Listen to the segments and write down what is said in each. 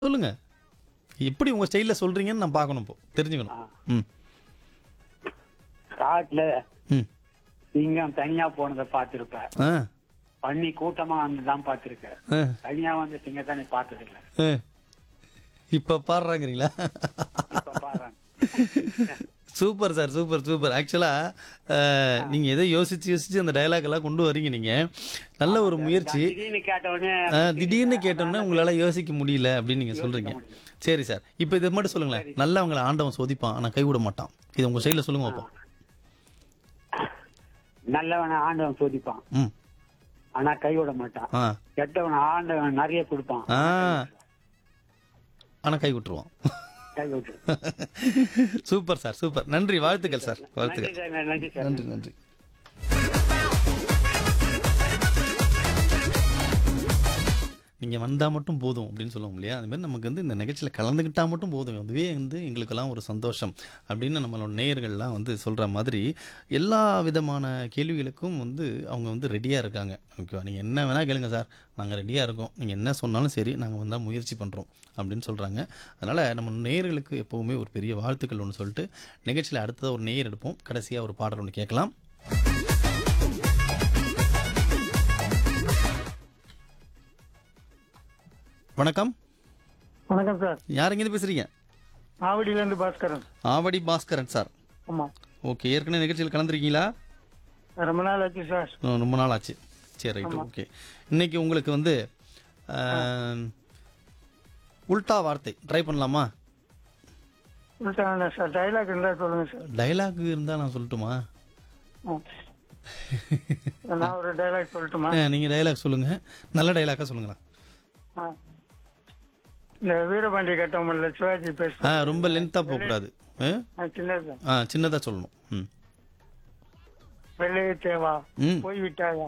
சொல்லுங்க எப்படி உங்க ஸ்டைல்ல சொல்றீங்கன்னு நான் பார்க்கணும் இப்போ தெரிஞ்சுக்கணும் ம் காட்டுல ம் சிங்கம் தனியா போனதை பார்த்திருப்ப ஆ பன்னி கூட்டமா வந்துதான் பார்த்திருக்க ஆ தனியா வந்து சிங்கத்தை நீ பார்த்தது இல்ல ஆ. இப்ப பாடுறாங்கிறீங்களா இப்ப பாரு சூப்பர் சார் சூப்பர் சூப்பர் ஆக்சுவலா நீங்க எதை யோசிச்சு யோசிச்சு அந்த டயலாக் எல்லாம் கொண்டு வரீங்க நீங்க நல்ல ஒரு முயற்சி திடீர்னு கேட்ட உடனே ஆ, திடீர்னு கேட்டோன்னே உங்களால யோசிக்க முடியல அப்படின்னு நீங்க சொல்றீங்க சரி சார் இப்போ இதை மட்டும் சொல்லுங்களேன் நல்லா அவங்கள ஆண்டவன் சோதிப்பான் ஆனா கை விட மாட்டான் இது உங்க சைடுல சொல்லுங்க பார்ப்போம் நல்லவனை ஆண்டவன் சோதிப்பான் ம் ஆனா கைவிட மாட்டான் ஆ கெட்டவன் ஆண்டவன் நிறைய கொடுப்பான் ஆ ஆனா கை விட்டுருவான் கை விட்டு சூப்பர் சார் சூப்பர் நன்றி வாழ்த்துக்கள் சார் நன்றி வாழ்த்துக்கள் சார் நன்றி சார் நன்றி நன்றி நீங்க வந்தா மட்டும் போதும் அப்படின்னு சொல்லுவோம் இல்லையா அது மாதிரி நமக்கு வந்து இந்த நிகழ்ச்சியில கலந்துக்கிட்டா மட்டும் போதும் அதுவே வந்து எங்களுக்கெல்லாம் ஒரு சந்தோஷம் அப்படின்னு நம்மளோட நேயர்கள்லாம் வந்து சொல்ற மாதிரி எல்லா விதமான கேள்விகளுக்கும் வந்து அவங்க வந்து ரெடியா இருக்காங்க ஓகேவா நீங்க என்ன வேணா கேளுங்க சார் நாங்க ரெடியா இருக்கோம் நீங்க என்ன சொன்னாலும் சரி நாங்க வந்தா முயற்சி பண்றோம் அப்படின்னு சொல்றாங்க அதனால நம்ம நேயர்களுக்கு எப்பவுமே ஒரு பெரிய வாழ்த்துக்கள் ஒன்று சொல்லிட்டு நிகழ்ச்சியில் அடுத்ததாக ஒரு நேயர் எடுப்போம் கடைசியாக ஒரு பாடல் ஒன்று கேட்கலாம் வணக்கம் வணக்கம் சார் யார் எங்கேருந்து பேசுறீங்க ஆவடியில இருந்து பாஸ்கரன் ஆவடி பாஸ்கரன் சார் ஆமா ஓகே ஏற்கனவே நிகழ்ச்சியில் கலந்துருக்கீங்களா ரொம்ப நாள் ஆச்சு சார் ஓ, ரொம்ப நாள் ஆச்சு சரி ரைட் ஓகே இன்னைக்கு உங்களுக்கு வந்து ஆம், உல்டா வார்த்தை ட்ரை பண்ணலாமா சார் டைலாக் இருந்தா சொல்லுங்க சார் டைலாக் இருந்தால் நான் சொல்லட்டுமா நான் ஒரு டைலாக் சொல்லட்டுமா ஆ, நீங்க டைலாக் சொல்லுங்க நல்ல டைலாக்கா சொல்லுங்களா ஆ. இந்த வீரபாண்டி கட்டமல்ல சிவாஜி ஆ பேச ரொம்ப லென்த்தாக போகக்கூடாது ஆ? சின்னது ஆ சின்னதாக சொல்லணும் ம் வெள்ளையே தேவா ம் போய்விட்டாயா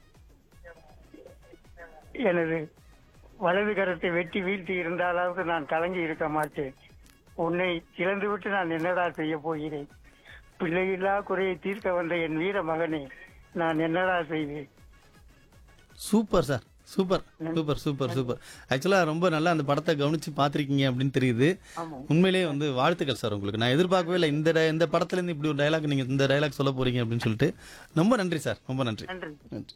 எனது வலது கரத்தை வெட்டி வீழ்த்தி இருந்தாலாவது நான் கலங்கி இருக்க மாட்டேன் உன்னை இழந்து விட்டு நான் என்னடா செய்ய போகிறேன் பிள்ளையில்லா குறையை தீர்க்க வந்த என் வீர மகனே நான் என்னடா செய்வேன் super sir super super super super ஆக்சுவலாக ரொம்ப நல்லா அந்த படத்தை கவனிச்சு பார்த்துருக்கீங்க அப்படின்னு தெரியுது ஆமா உண்மையிலேயே வந்து வாழ்த்துக்கள் சார் உங்களுக்கு நான் எதிர்பார்க்கவே இல்லை இந்த di- இந்த படத்துலேருந்து இப்படி ஒரு டைலாக் நீங்கள் இந்த டைலாக் சொல்ல போறீங்க அப்படின்னு சொல்லிட்டு ரொம்ப நன்றி சார் ரொம்ப நன்றி நன்றி நன்றி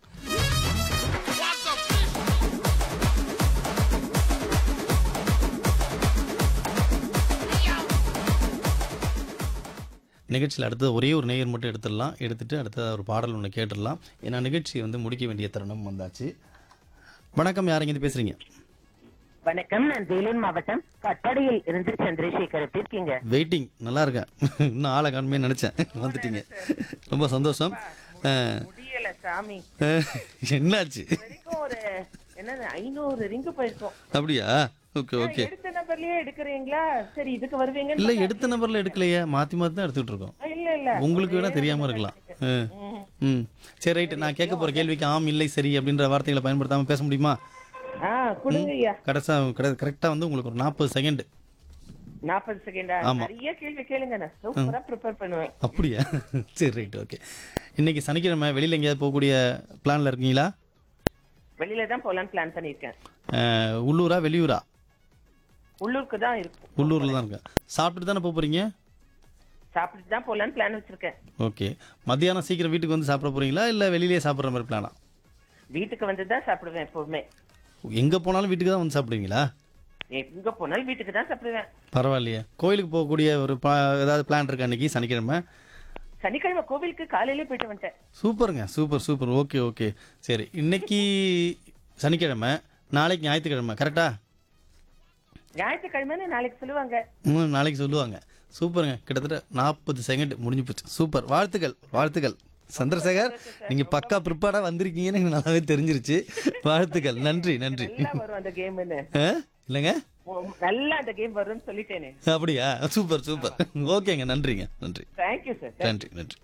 நிகழ்ச்சியில் அடுத்தது ஒரே ஒரு நேயர் மட்டும் எடுத்துடலாம் எடுத்துட்டு அடுத்தது ஒரு பாடல் ஒன்று கேட்டுடலாம் ஏன்னா நிகழ்ச்சி வந்து முடிக்க வேண்டிய தருணம் வந்தாச்சு வணக்கம் யார் இருந்து பேசுறீங்க வணக்கம் நான் வேலூர் மாவட்டம் கட்டடையில் இருந்து சந்திரசேகர் எப்படி இருக்கீங்க வெயிட்டிங் நல்லா இருக்கேன் இன்னும் ஆளை காணுமே நினைச்சேன் வந்துட்டீங்க ரொம்ப சந்தோஷம் அஹ், முடியல சாமி அஹ், என்னாச்சு வரைக்கும் ஒரு என்னது ஐநூறு ரிங்கு போயிருக்கோம் அப்படியா ஓகே ஓகே எடுத்த நம்பர்லயே எடுக்கிறீங்களா சரி இதுக்கு வருவீங்க இல்ல எடுத்த நம்பர்ல எடுக்கலையே மாத்தி மாத்தி தான் எடுத்துட்டு இருக்கோம் இல்ல இல்ல உங்களுக்கு வேணா தெரியாம இருக்கலாம் அஹ். ம் சரி ரைட் நான் கேட்க போற கேள்விக்கு ஆம் இல்லை சரி அப்படின்ற வார்த்தைகளை பயன்படுத்தாம பேச முடியுமா ஆ கொடுங்க ஐயா கடைசா கரெக்டா வந்து உங்களுக்கு ஒரு நாற்பது செகண்ட் நாற்பது செகண்டா ஆமா. நிறைய கேள்வி கேளுங்க நான் சூப்பரா ப்ரிப்பேர் பண்ணுவேன் அப்படியா சரி ரைட் ஓகே இன்னைக்கு சனிக்கிழமை வெளியில எங்கேயாவது போகக்கூடிய பிளான்ல இருக்கீங்களா வெளியில தான் போலான்னு பிளான் பண்ணிருக்கேன் அஹ், உள்ளூரா வெளியூரா உள்ளூருக்கு தான் இருக்கும் உள்ளூர்ல தான் இருக்கேன் சாப்பிட்டுட்டு தானே போக போறீங்க சாப்பிட்டு தான் போலான்னு பிளான் வச்சிருக்கேன் ஓகே மத்தியானம் சீக்கிரம் வீட்டுக்கு வந்து சாப்பிட போறீங்களா இல்ல வெளியிலேயே சாப்பிட்ற மாதிரி பிளானா வீட்டுக்கு வந்து தான் சாப்பிடுவேன் எப்பவுமே எங்க போனாலும் வீட்டுக்கு தான் வந்து சாப்பிடுவீங்களா எங்க போனாலும் வீட்டுக்கு தான் சாப்பிடுவேன் பரவாயில்லையே கோயிலுக்கு போகக்கூடிய ஒரு பா- ஏதாவது பிளான் இருக்கா இன்னைக்கு சனிக்கிழமை சனிக்கிழமை கோவிலுக்கு காலையிலே போயிட்டு வந்துட்டேன் சூப்பருங்க சூப்பர் சூப்பர் ஓகே ஓகே சரி இன்னைக்கு சனிக்கிழமை நாளைக்கு ஞாயிற்றுக்கிழமை கரெக்டா ஞாயிற்றுக்கிழமைன்னு நாளைக்கு சொல்லுவாங்க ம் நாளைக்கு சொல்லுவாங்க சூப்பருங்க கிட்டத்தட்ட நாற்பது செகண்ட் முடிஞ்சு போச்சு சூப்பர் வாழ்த்துக்கள் வாழ்த்துக்கள் சந்திரசேகர் நீங்க பக்கா ப்ரிப்பேர்டா வந்திருக்கீங்கன்னு எனக்கு நல்லாவே தெரிஞ்சிருச்சு வாழ்த்துக்கள் நன்றி நன்றி நல்லா வரும் அந்த கேம்னு ஆ? இல்லைங்க நல்லா அந்த கேம் வரும்னு சொல்லிட்டேனே அப்படியா சூப்பர் சூப்பர் ஓகேங்க நன்றிங்க நன்றி தேங்க்யூ சார் நன்றி நன்றி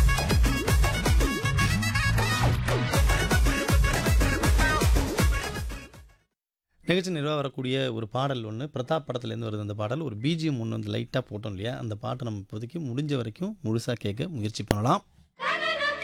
நிகழ்ச்சி நிறைவாக வரக்கூடிய ஒரு பாடல் ஒன்று பிரதாப் படத்துலேருந்து வருது அந்த பாடல் ஒரு பிஜிஎம் ஒன்று வந்து லைட்டாக போட்டோம் இல்லையா அந்த பாட்டை நம்ம இப்போதைக்கு முடிஞ்ச வரைக்கும் முழுசாக கேட்க முயற்சி பண்ணலாம்